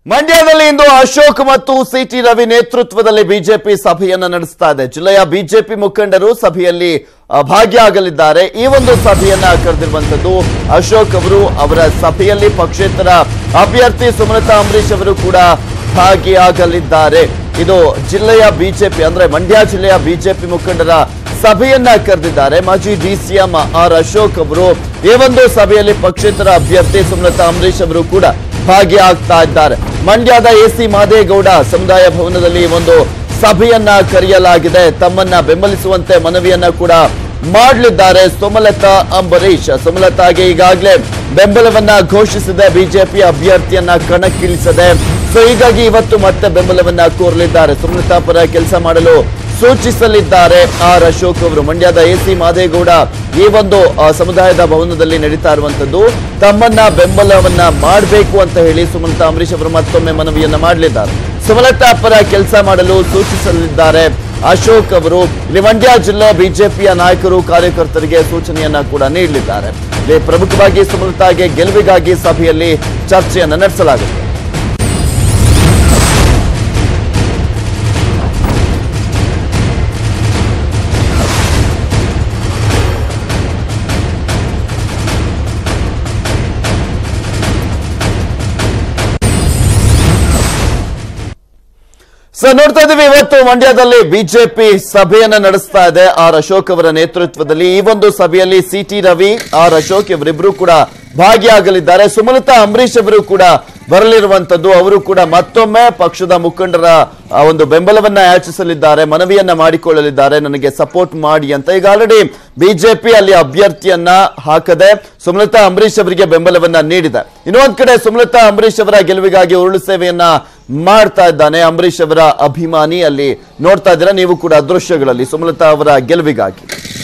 ಮಂಡ್ಯದಲ್ಲಿ ಇಂದು ಅಶೋಕ್ ಮತ್ತು ಸಿಟಿ ರವಿ ನೇತೃತ್ವದಲ್ಲಿ ಬಿಜೆಪಿ ಸಭೆಯನ್ನ ನಡೆಸ್ತಾ ಇದೆ ಜಿಲ್ಲೆಯ ಬಿಜೆಪಿ ಮುಖಂಡರು ಸಭೆಯಲ್ಲಿ ಆ, ಭಾಗಿಯಾಗಲಿದ್ದಾರೆ ಈ ಒಂದು ಸಭೆಯನ್ನ ಕರೆದಿರುವಂತದ್ದು ಅಶೋಕ್ ಅವರು ಅವರ ಸಭೆಯಲ್ಲಿ ಪಕ್ಷೇತರ ಅಭ್ಯರ್ಥಿ ಸುಮಲತಾ ಅಂಬರೀಶ್ ಅವರು ಕೂಡ ಭಾಗಿಯಾಗಲಿದ್ದಾರೆ ಇದು ಜಿಲ್ಲೆಯ ಬಿಜೆಪಿ ಅಂದ್ರೆ ಮಂಡ್ಯ ಜಿಲ್ಲೆಯ ಬಿಜೆಪಿ ಮುಖಂಡರ ಸಭೆಯನ್ನ ಕರೆದಿದ್ದಾರೆ ಮಾಜಿ ಡಿಸಿಎಂ ಆರ್ ಅಶೋಕ್ ಅವರು ಈ ಒಂದು ಸಭೆಯಲ್ಲಿ ಪಕ್ಷೇತರ ಅಭ್ಯರ್ಥಿ ಸುಮಲತಾ ಅಂಬರೀಶ್ ಅವರು ಕೂಡ ಭಾಗಿಯಾಗ್ತಾ ಇದ್ದಾರೆ ಮಂಡ್ಯದ ಎಸಿ ಮಾದೇಗೌಡ ಸಮುದಾಯ ಭವನದಲ್ಲಿ ಈ ಒಂದು ಸಭೆಯನ್ನ ಕರೆಯಲಾಗಿದೆ ತಮ್ಮನ್ನ ಬೆಂಬಲಿಸುವಂತೆ ಮನವಿಯನ್ನ ಕೂಡ ಮಾಡಲಿದ್ದಾರೆ ಸುಮಲತಾ ಅಂಬರೀಶ್ ಸುಮಲತಾಗೆ ಈಗಾಗಲೇ ಬೆಂಬಲವನ್ನ ಘೋಷಿಸಿದೆ ಬಿಜೆಪಿ ಅಭ್ಯರ್ಥಿಯನ್ನ ಕಣಕ್ಕಿಳಿಸದೆ ಸೊ ಹೀಗಾಗಿ ಇವತ್ತು ಮತ್ತೆ ಬೆಂಬಲವನ್ನ ಕೋರಲಿದ್ದಾರೆ ಸುಮಲತಾ ಪರ ಕೆಲಸ ಮಾಡಲು ಸೂಚಿಸಲಿದ್ದಾರೆ ಆರ್ ಅಶೋಕ್ ಅವರು ಮಂಡ್ಯದ ಎಸಿ ಮಾದೇಗೌಡ ಈ ಒಂದು ಆ, ಸಮುದಾಯದ ಭವನದಲ್ಲಿ ನಡೀತಾ ಇರುವಂತದ್ದು ತಮ್ಮನ್ನ ಬೆಂಬಲವನ್ನ ಮಾಡಬೇಕು ಅಂತ ಹೇಳಿ ಸುಮಲತಾ ಅಂಬರೀಶ್ ಅವರು ಮತ್ತೊಮ್ಮೆ ಮನವಿಯನ್ನ ಮಾಡಲಿದ್ದಾರೆ ಸುಮಲತಾ ಪರ ಕೆಲಸ ಮಾಡಲು ಸೂಚಿಸಲಿದ್ದಾರೆ ಅಶೋಕ್ ಅವರು ಇಲ್ಲಿ ಮಂಡ್ಯ ಜಿಲ್ಲಾ ಬಿಜೆಪಿಯ ನಾಯಕರು ಕಾರ್ಯಕರ್ತರಿಗೆ ಸೂಚನೆಯನ್ನ ಕೂಡ ನೀಡಲಿದ್ದಾರೆ ಇಲ್ಲಿ ಪ್ರಮುಖವಾಗಿ ಸುಮಲತಾಗೆ ಗೆಲುವಿಗಾಗಿ ಸಭೆಯಲ್ಲಿ ಚರ್ಚೆಯನ್ನ ನಡೆಸಲಾಗುತ್ತೆ ಸೊ ನೋಡ್ತಾ ಇದೀವಿ ಇವತ್ತು ಮಂಡ್ಯದಲ್ಲಿ ಬಿಜೆಪಿ ಸಭೆಯನ್ನ ನಡೆಸ್ತಾ ಇದೆ ಆರ್ ಅಶೋಕ್ ಅವರ ನೇತೃತ್ವದಲ್ಲಿ ಈ ಒಂದು ಸಭೆಯಲ್ಲಿ ಸಿಟಿ ರವಿ ಆರ್ ಅಶೋಕ್ ಇವರಿಬ್ರು ಕೂಡ ಭಾಗಿಯಾಗಲಿದ್ದಾರೆ ಸುಮಲತಾ ಅಂಬರೀಶ್ ಅವರು ಕೂಡ ಬರಲಿರುವಂತದ್ದು ಅವರು ಕೂಡ ಮತ್ತೊಮ್ಮೆ ಪಕ್ಷದ ಮುಖಂಡರ ಆ, ಒಂದು ಬೆಂಬಲವನ್ನ ಯಾಚಿಸಲಿದ್ದಾರೆ ಮನವಿಯನ್ನ ಮಾಡಿಕೊಳ್ಳಲಿದ್ದಾರೆ ನನಗೆ ಸಪೋರ್ಟ್ ಮಾಡಿ ಅಂತ ಈಗ ಆಲ್ರೆಡಿ ಬಿಜೆಪಿ ಅಲ್ಲಿ ಅಭ್ಯರ್ಥಿಯನ್ನ ಹಾಕದೆ ಸುಮಲತಾ ಅಂಬರೀಶ್ ಅವರಿಗೆ ಬೆಂಬಲವನ್ನ ನೀಡಿದೆ ಇನ್ನೊಂದ್ ಕಡೆ ಸುಮಲತಾ ಅಂಬರೀಶ್ ಅವರ ಗೆಲುವಿಗಾಗಿ ಉರುಳು ಸೇವೆಯನ್ನ ಮಾಡ್ತಾ ಇದ್ದಾನೆ ಅಂಬರೀಶ್ ಅವರ ಅಭಿಮಾನಿ ಅಲ್ಲಿ ನೋಡ್ತಾ ಇದ್ದೀರಾ ನೀವು ಕೂಡ ದೃಶ್ಯಗಳಲ್ಲಿ ಸುಮಲತಾ ಅವರ ಗೆಲುವಿಗಾಗಿ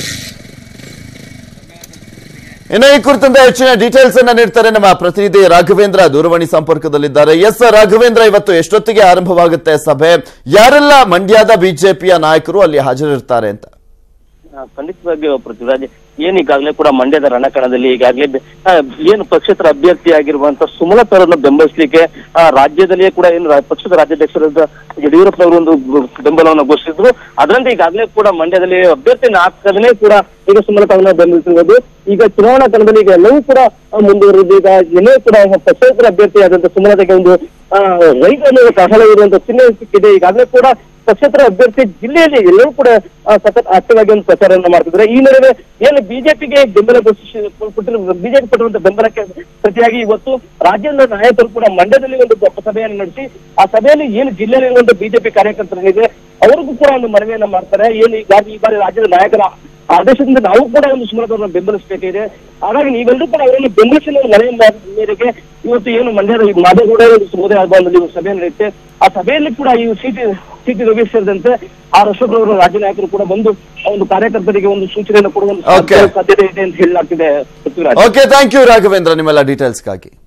ಇನ್ನು ಈ ಕುರಿತಂತೆ ಹೆಚ್ಚಿನ ಡೀಟೇಲ್ಸ್ ಅನ್ನ ನೀಡ್ತಾರೆ ನಮ್ಮ ಪ್ರತಿನಿಧಿ ರಾಘವೇಂದ್ರ ದೂರವಾಣಿ ಸಂಪರ್ಕದಲ್ಲಿದ್ದಾರೆ ಎಸ್ ರಾಘವೇಂದ್ರ ಇವತ್ತು ಎಷ್ಟೊತ್ತಿಗೆ ಆರಂಭವಾಗುತ್ತೆ ಸಭೆ ಯಾರೆಲ್ಲ ಮಂಡ್ಯದ ಬಿಜೆಪಿಯ ನಾಯಕರು ಅಲ್ಲಿ ಹಾಜರಿರ್ತಾರೆ ಅಂತ ಆ, ಖಂಡಿತವಾಗಿ ಪೃಥ್ವಿರಾಜ್ ಏನ್ ಈಗಾಗಲೇ ಕೂಡ ಮಂಡ್ಯದ ರಣಕಣದಲ್ಲಿ ಈಗಾಗಲೇ ಬೆ- ಆ, ಏನು ಪಕ್ಷೇತರ ಅಭ್ಯರ್ಥಿ ಆಗಿರುವಂತ ಸುಮಲತಾರನ್ನ ಬೆಂಬಲಿಸಲಿಕ್ಕೆ ಆ, ರಾಜ್ಯದಲ್ಲಿಯೇ ಕೂಡ ಏನು ರಾ- ಪಕ್ಷದ ರಾಜ್ಯಾಧ್ಯಕ್ಷರಾದ ಯಡಿಯೂರಪ್ಪನವರು ಒಂದು ಬ- ಬೆಂಬಲವನ್ನು ಘೋಷಿಸಿದ್ರು ಅದರಂತೆ ಈಗಾಗಲೇ ಕೂಡ ಮಂಡ್ಯದಲ್ಲಿ ಅಭ್ಯರ್ಥಿನ ಹಾಕದೇ ಕೂಡ ಈಗ ಸುಮಲತಾರನ್ನ ಬೆಂಬಲಿಸಿರೋದು ಈಗ ಚುನಾವಣಾ ಕಣದಲ್ಲಿ ಈಗ ಎಲ್ಲವೂ ಕೂಡ ಆ, ಮುಂದುವರೆದಿದೆ ಈಗ ಎಲ್ಲವೂ ಕೂಡ ಪಕ್ಷೇತರ ಅಭ್ಯರ್ಥಿ ಆದಂತ ಸುಮಲತಾಗೆ ಒಂದು ಆ, ರೈತ ಅನ್ನೋ ಕಹಳ ಇರುವಂತ ಚಿಹ್ನೆ ಸಿಕ್ಕಿದೆ ಈಗಾಗಲೇ ಕೂಡ ಪಕ್ಷೇತರ ಅಭ್ಯರ್ಥಿ ಜಿಲ್ಲೆಯಲ್ಲಿ ಎಲ್ಲರೂ ಕೂಡ ಆ, ಸತತ ಆಕ್ಟಿವ್ ಆಗಿ ಒಂದು ಪ್ರಚಾರವನ್ನು ಮಾಡ್ತಿದ್ದಾರೆ ಈ ನಡುವೆ ಏನು ಬಿಜೆಪಿಗೆ ಬೆಂಬಲ ಘೋಷಿಸಿ ಕೊಟ್ಟಿರೋ ಬಿಜೆಪಿ ಕೊಟ್ಟಿರುವಂತ ಬೆಂಬಲಕ್ಕೆ ಪ್ರತಿಯಾಗಿ ಇವತ್ತು ರಾಜ್ಯದ ನಾಯಕರು ಕೂಡ ಮಂಡ್ಯದಲ್ಲಿ ಒಂದು ದೊಡ್ಡ ಸಭೆಯನ್ನು ನಡೆಸಿ ಆ ಸಭೆಯಲ್ಲಿ ಏನು ಜಿಲ್ಲೆಯಲ್ಲಿರುವಂತ ಬಿಜೆಪಿ ಕಾರ್ಯಕರ್ತರಿದೆ ಅವ್ರಿಗೂ ಕೂಡ ಒಂದು ಮನವಿಯನ್ನ ಮಾಡ್ತಾರೆ ಏನು ಈಗ ಈ ಬಾರಿ ರಾಜ್ಯದ ನಾಯಕರ ಆದೇಶದಿಂದ ನಾವು ಕೂಡ ಒಂದು ಸುಮಲತವರನ್ನ ಬೆಂಬಲಿಸಬೇಕಿದೆ ಹಾಗಾಗಿ ನೀವೆಲ್ಲರೂ ಕೂಡ ಅವರನ್ನು ಬೆಂಬಲಿಸಲು ಮನವಿ ಮಾಡಿದ ಮೇರೆಗೆ ಇವತ್ತು ಏನು ಮಂಡ್ಯದ ಈ ಮಾದೇಗೌಡ ಒಂದು ಸಮುದಾಯ ಭವನದಲ್ಲಿ ಒಂದು ಸಭೆ ನಡೆಯುತ್ತೆ ಆ ಸಭೆಯಲ್ಲಿ ಕೂಡ ಈ ಸಿಟಿ ಸಿಟಿ ರವಿ ಸೇರಿದಂತೆ ಆರ್ ಅಶೋಕ್ ಅವರು ರಾಜ್ಯ ನಾಯಕರು ಕೂಡ ಬಂದು ಆ ಒಂದು ಕಾರ್ಯಕರ್ತರಿಗೆ ಒಂದು ಸೂಚನೆಯನ್ನು ಕೊಡುವ ಒಂದು Okay. ಸಾಧ್ಯತೆ ಇದೆ ಅಂತ ಹೇಳಲಾಗ್ತಿದೆ Prithviraj okay thank you Raghavendra ನಿಮ್ಮೆಲ್ಲ ಡೀಟೇಲ್ಸ್ಗಾಗಿ